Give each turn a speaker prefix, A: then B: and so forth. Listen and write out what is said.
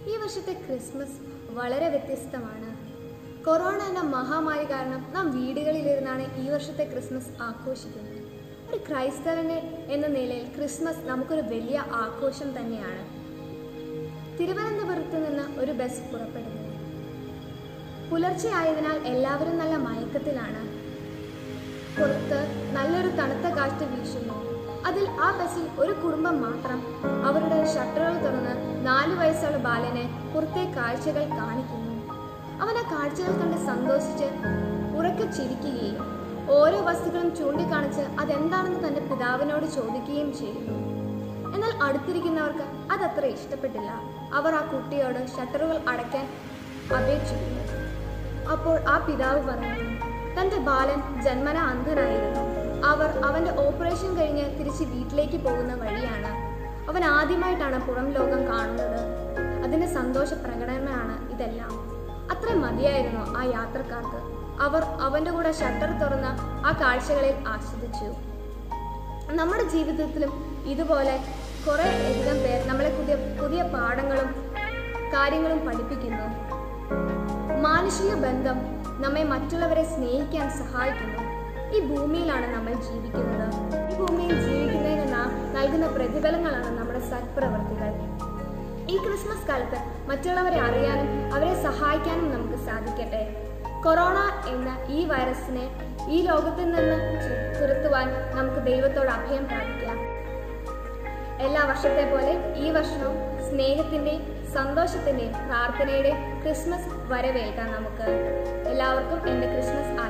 A: ഈ വർഷത്തെ ക്രിസ്മസ് വളരെ വ്യത്യസ്തമാണ് കൊറോണ എന്ന മഹാമാരി കാരണം നാം വീടുകളിലിരുന്നാണ് ഈ വർഷത്തെ ക്രിസ്മസ് ആഘോഷിക്കുന്നത് ഒരു ക്രൈസ്തവനെ എന്ന നിലയിൽ ക്രിസ്മസ് നമുക്കൊരു വലിയ ആഘോഷം തന്നെയാണ് തിരുവനന്തപുരത്ത് നിന്ന് ഒരു ബസ് പുറപ്പെടുന്നു പുലർച്ചെ ആയതിനാൽ എല്ലാവരും നല്ല മയക്കത്തിലാണ് പുറത്ത് നല്ലൊരു തണുത്ത കാറ്റ് വീശുന്നു അതിൽ ആ ബസ്സിൽ ഒരു കുടുംബം മാത്രം അവരുടെ ഷട്ടറുകൾ തുറന്ന് നാലു വയസ്സുള്ള ബാലനെ പുറത്തെ കാഴ്ചകൾ കാണിക്കുന്നു അവൻ ആ കാഴ്ചകൾ കണ്ട് സന്തോഷിച്ച് ഉറക്കെ ചിരിക്കുകയും ഓരോ വസ്തുക്കളും ചൂണ്ടിക്കാണിച്ച് അതെന്താണെന്ന് തന്റെ പിതാവിനോട് ചോദിക്കുകയും ചെയ്യുന്നു എന്നാൽ അടുത്തിരിക്കുന്നവർക്ക് അതത്ര ഇഷ്ടപ്പെട്ടില്ല അവർ ആ കുട്ടിയോട് ഷട്ടറുകൾ അടയ്ക്കാൻ അപേക്ഷിക്കുന്നു അപ്പോൾ ആ പിതാവ് പറയുന്നു തന്റെ ബാലൻ ജന്മന അന്ധനായിരുന്നു അവർ അവന്റെ ഓപ്പറേഷൻ കഴിഞ്ഞ് തിരിച്ച് വീട്ടിലേക്ക് പോകുന്ന വഴിയാണ് അവൻ ആദ്യമായിട്ടാണ് പുറം ലോകം കാണുന്നത് അതിന്റെ സന്തോഷ പ്രകടനമാണ് ഇതെല്ലാം അത്ര മതിയായിരുന്നു ആ യാത്രക്കാർക്ക് അവർ അവന്റെ കൂടെ ഷട്ടർ തുറന്ന ആ കാഴ്ചകളിൽ ആസ്വദിച്ചു നമ്മുടെ ജീവിതത്തിലും ഇതുപോലെ കുറേ അധികം പേർ നമ്മളെ പുതിയ പുതിയ പാഠങ്ങളും കാര്യങ്ങളും പഠിപ്പിക്കുന്നു മാനുഷിക ബന്ധം നമ്മെ മറ്റുള്ളവരെ സ്നേഹിക്കാൻ സഹായിക്കുന്നു ഈ ഭൂമിയിലാണ് നമ്മൾ ജീവിക്കുന്നത് ഈ ഭൂമിയിൽ ജീവിക്കുന്നതിന് നാം നൽകുന്ന പ്രതിഫലങ്ങളാണ് നമ്മുടെ സത്പ്രവർത്തികൾ ഈ ക്രിസ്മസ് കാലത്ത് മറ്റുള്ളവരെ അറിയാനും അവരെ സഹായിക്കാനും നമുക്ക് സാധിക്കട്ടെ കൊറോണ എന്ന ഈ വൈറസിനെ ഈ ലോകത്തിൽ നിന്ന് ചു- തുരത്തുവാൻ നമുക്ക് ദൈവത്തോട് അഭയം പ്രാപിക്കാം എല്ലാ വർഷത്തെ പോലെ ഈ വർഷവും സ്നേഹത്തിന്റെയും സന്തോഷത്തിന്റെയും പ്രാർത്ഥനയുടെയും ക്രിസ്മസ് വരവേൽക്കാം നമുക്ക് എല്ലാവർക്കും എൻ്റെ ക്രിസ്മസ്